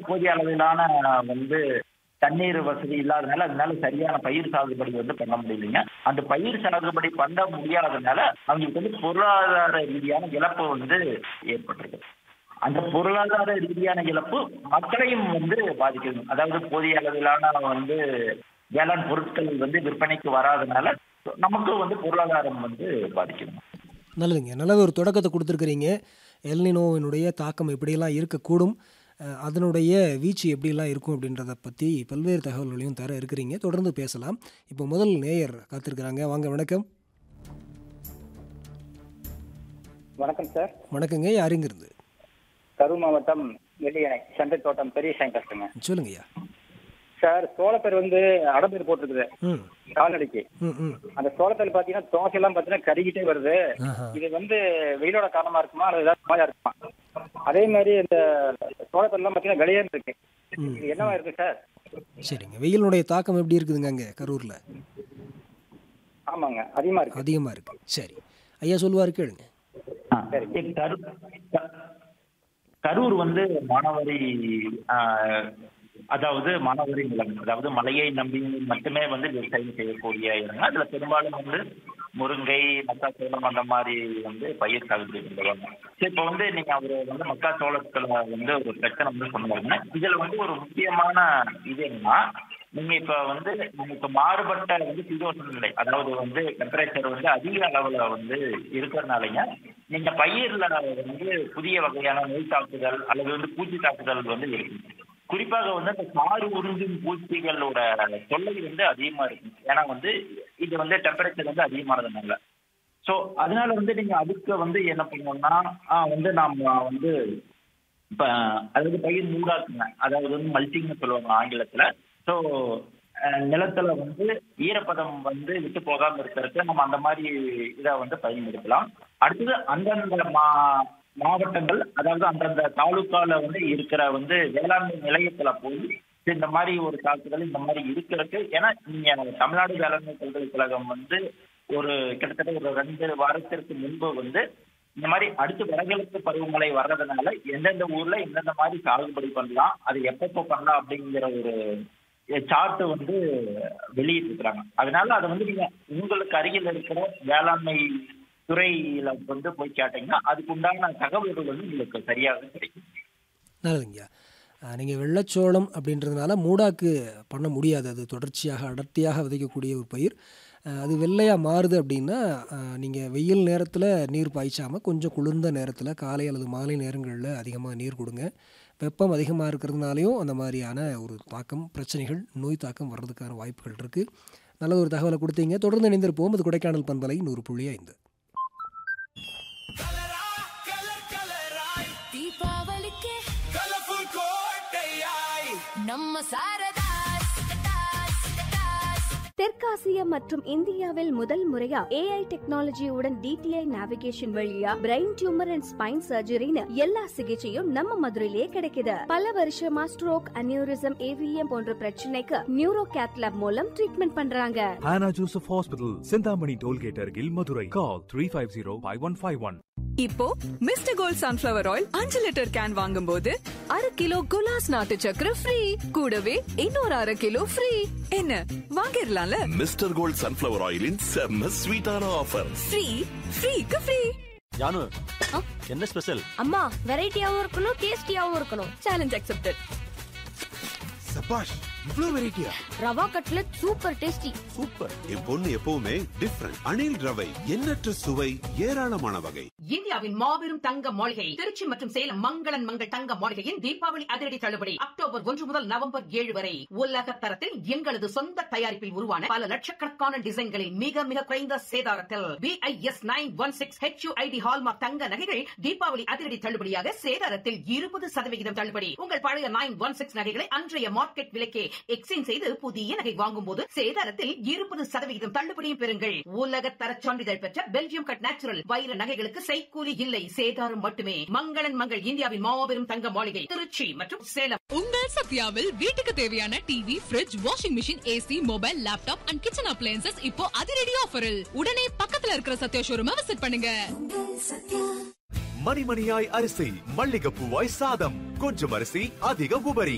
போதிய அளவிலான வந்து தண்ணீர் வசதி இல்லாதனால அதனால சரியான பயிர் சாகுபடி வந்து பண்ண முடியலைங்க அந்த பயிர் சாகுபடி பண்ண முடியாதனால அவங்களுக்கு வந்து பொருளாதார ரீதியான இழப்பு வந்து ஏற்பட்டிருக்கு அந்த பொருளாதார ரீதியான இழப்பு மக்களையும் வந்து பாதிக்குது அதாவது போதிய அளவிலான வந்து வேளாண் பொருட்கள் வந்து விற்பனைக்கு வராதனால நமக்கு வந்து பொருளாதாரம் வந்து பாதிக்குது நல்லதுங்க நல்ல ஒரு தொடக்கத்தை கொடுத்துருக்குறீங்க எல்னினோவினுடைய தாக்கம் எப்படியெல்லாம் இருக்கக்கூடும் அஹ், அதனுடைய வீச்சு எப்படியெல்லாம் இருக்கும் அப்படின்றத பற்றி பல்வேறு தகவல்களையும் தர இருக்கிறீங்க தொடர்ந்து பேசலாம் இப்போ முதல் நேயர் காத்திருக்கிறாங்க வாங்க வணக்கம் வணக்கம் சார் வணக்கங்க யாருங்கிருந்து கரூர் மாவட்டம் வெள்ளியணை சந்தை தோட்டம் பெரிய சங்கர்ங்க சொல்லுங்க ஐயா சார் சோளப்பயிர் வந்து அடம்பயிர் போட்டிருக்குது ம் கால்நடைக்கு ம் ம் அந்த சோளப்பயிர் பார்த்தீங்கன்னா தோசையெல்லாம் பார்த்தீங்கன்னா கருகிட்டே வருது ஆஹா இது வந்து வெயிலோட காரணமா இருக்குமா அல்லது ஏதாவது நோயா இருக்குமா அதே மாதிரி இந்த சோளப்பயிரெல்லாம் பார்த்தீங்கன்னா வெளியேன்னு இருக்கு ம். இது என்னவா இருக்கு சார் சரிங்க வெயிலுடைய தாக்கம் எப்படி இருக்குதுங்க அங்கே கரூரில் ஆமாங்க அதிகமா இருக்கு அதிகமாக இருக்கு சரி ஐயா சொல்லுவார் கேளுங்க ஆ, கரு- க- கரூர் வந்து மானாவாரி ஆ, அதாவது மானாவாரி நிலம் அதாவது மலையை நம்பி மட்டுமே வந்து விவசாயம் செய்யக்கூடிய இடங்க அதுல பெரும்பாலும் வந்து முருங்கை மக்காச்சோளம் அந்த மாதிரி வந்து பயிர் சாகுபடி பண்ணுவாங்க சரி இப்போ வந்து நீங்க அவர் வந்து மக்காச்சோளத்துல வந்து ஒரு பிரச்சனை வந்து சொன்னாங்க இதுல வந்து ஒரு முக்கியமான இது என்னன்னா நீங்க இப்ப வந்து நமக்கு மாறுபட்ட வந்து சீதோஷண நிலை அதாவது வந்து டெம்பரேச்சர் வந்து அதிக அளவுல வந்து இருக்கிறதுனாலங்க நீங்க பயிர்ல வந்து புதிய வகையான நோய் தாக்குதல் அல்லது வந்து பூச்சி தாக்குதல் வந்து இருக்கு குறிப்பாக வந்து அந்த சாறு உறிஞ்சும் பூச்சிகளோட தொல்லை வந்து அதிகமா இருக்கு ஏன்னா வந்து இது வந்து டெம்பரேச்சர் வந்து அதிகமானதுனால ஸோ அதனால வந்து நீங்க அதுக்கு வந்து என்ன பண்ணணும்னா ஆஹ் வந்து நாம வந்து இப்ப அதாவது பயிர் மூடாக்குங்க அதாவது வந்து மல்டிங்னு சொல்லுவாங்க ஆங்கிலத்துல ஸோ நிலத்துல வந்து ஈரப்பதம் வந்து விட்டு போகாம இருக்கிறதுக்கு நம்ம அந்த மாதிரி இதை வந்து பயன்படுத்தலாம் அடுத்தது அந்தந்த மா மாவட்டங்கள் அதாவது அந்தந்த தாலுக்கால வந்து இருக்கிற வந்து வேளாண்மை நிலையத்துல போய் இந்த மாதிரி ஒரு தாக்குதல் இந்த மாதிரி இருக்கிறதுக்கு ஏன்னா நீங்க தமிழ்நாடு வேளாண்மை பல்கலைக்கழகம் வந்து ஒரு கிட்டத்தட்ட ஒரு ரெண்டு வாரத்திற்கு முன்பு வந்து இந்த மாதிரி அடுத்து வடகிழக்கு பருவமழை வர்றதுனால எந்தெந்த ஊர்ல எந்தெந்த மாதிரி சாகுபடி பண்ணலாம் அது எப்பப்போ பண்ணலாம் அப்படிங்கிற ஒரு சார்ட் வந்து வெளியிட்டிருக்கிறாங்க அதனால அதை வந்து நீங்க உங்களுக்கு அருகில் இருக்கிற வேளாண்மை துறையில வந்து போய் கேட்டீங்கன்னா அதுக்கு உண்டான தகவல்கள் வந்து உங்களுக்கு சரியாக கிடைக்கும் நல்லதுங்கய்யா நீங்கள் வெள்ளச்சோளம் அப்படின்றதுனால மூடாக்கு பண்ண முடியாது அது தொடர்ச்சியாக அடர்த்தியாக விதைக்கக்கூடிய ஒரு பயிர் அஹ், அது வெள்ளையாக மாறுது அப்படின்னா நீங்கள் வெயில் நேரத்தில் நீர் பாய்ச்சாமல் கொஞ்சம் குளிர்ந்த நேரத்தில் காலை அல்லது மாலை நேரங்களில் அதிகமாக நீர் கொடுங்க வெப்பம் அதிகமாக இருக்கிறதுனாலையும் அந்த மாதிரியான ஒரு தாக்கம் பிரச்சனைகள் நோய் தாக்கம் வர்றதுக்கான வாய்ப்புகள் இருக்குது நல்ல ஒரு தகவலை கொடுத்தீங்க தொடர்ந்து இணைந்திருப்போம் அது கொடைக்கானல் பண்பலை நூறு புள்ளி ஐந்து தீபாவளிக்கு கலர்ஃபுல் கோட்டையாய் நம்ம சாரதாஸ் தெற்காசியா மற்றும் இந்தியாவில் முதல் முறையா ஏஐ டெக்னாலஜியுடன் டிடிஐ நேவிகேஷன் வழியா பிரெயின் டியூமர் அண்ட் ஸ்பைன் சர்ஜரின்னு எல்லா சிகிச்சையும் நம்ம மதுரையிலே கிடைக்குது பல வருஷமா ஸ்ட்ரோக் அனியூரிசம் ஏவிஎம் போன்ற பிரச்சனைக்கு நியூரோ கேத்லாப் மூலம் ட்ரீட்மெண்ட் பண்றாங்க Hannah Joseph Hospital, Sindhamani Tollgate Argil, Madurai. Call 350-5151. இப்போ மிஸ்டர் கோல்ட் சன்ஃபிளவர் ஆயில் அஞ்சு லிட்டர் கேன் வாங்கும்போது அரை கிலோ குலாஸ் நாட்டு சக்கரை ஃப்ரீ கூடவே இன்னொரு அரை கிலோ ஃப்ரீ என்ன வாங்கிடலாம்ல மிஸ்டர் கோல்ட் சன்ஃபிளவர் ஆயிலின் செம்ம ஸ்வீட்டான ஆஃபர் ஃப்ரீ ஃப்ரீக்கு ஃப்ரீ ஜானு என்ன ஸ்பெஷல் அம்மா வெரைட்டியாவும் இருக்கணும் டேஸ்டியாவும் இருக்கணும் சேலஞ்ச் அக்செப்டட் சபாஷ் இவ்ளோ வெரைட்டியா rava cutlet super tasty super என் பொண்ணு எப்பவுமே டிஃப்ரெண்ட் அணில் ரவை எண்ணற்ற சுவை ஏராளமான வகை இந்தியாவின் மாபெரும் தங்க மாளிகை திருச்சி மற்றும் சேலம் மங்களன் மங்கள் தங்க மாளிகையின் தீபாவளி அதிரடி தள்ளுபடி அக்டோபர் ஒன்று முதல் நவம்பர் ஏழு வரை உலக தரத்தில் எங்களது சொந்த தயாரிப்பில் உருவான பல லட்சக்கணக்கான டிசைன்களில் மிக மிக குறைந்த சேதாரத்தில் BIS nine one six HUID hallmark தங்க நகைகள் தீபாவளி அதிரடி தள்ளுபடியாக சேதாரத்தில் இருபது சதவிகிதம் தள்ளுபடி உங்கள் பழைய நைன் ஒன் சிக்ஸ் நகைகளை அன்றைய மார்க்கெட் விலைக்கே எக்ஸ்சேஞ்ச் செய்து புதிய நகை வாங்கும் போது சேதாரத்தில் இருபது சதவிகிதம் தள்ளுபடியும் பெறுங்கள் உலக தர சான்றிதழ் பெற்ற பெல்ஜியம் கட் நேச்சுரல் வைர நகைகளுக்கு செய்கூலி இல்லை சேதாரம் மட்டுமே மங்களன் மங்கள் இந்தியாவின் மாபெரும் தங்க மாளிகை திருச்சி மற்றும் சேலம் உங்கள் சத்யாவில் வீட்டுக்கு தேவையான TV fridge washing machine AC mobile laptop and kitchen appliances இப்போ அதிரடி ஆஃபரில் உடனே பக்கத்துல இருக்கிற சத்யா ஷோரூமை விசிட் பண்ணுங்க மணிமணியாய் அரிசி மல்லிகைப்பூவாய் சாதம் கொஞ்சம் அரிசி அதிக உபரி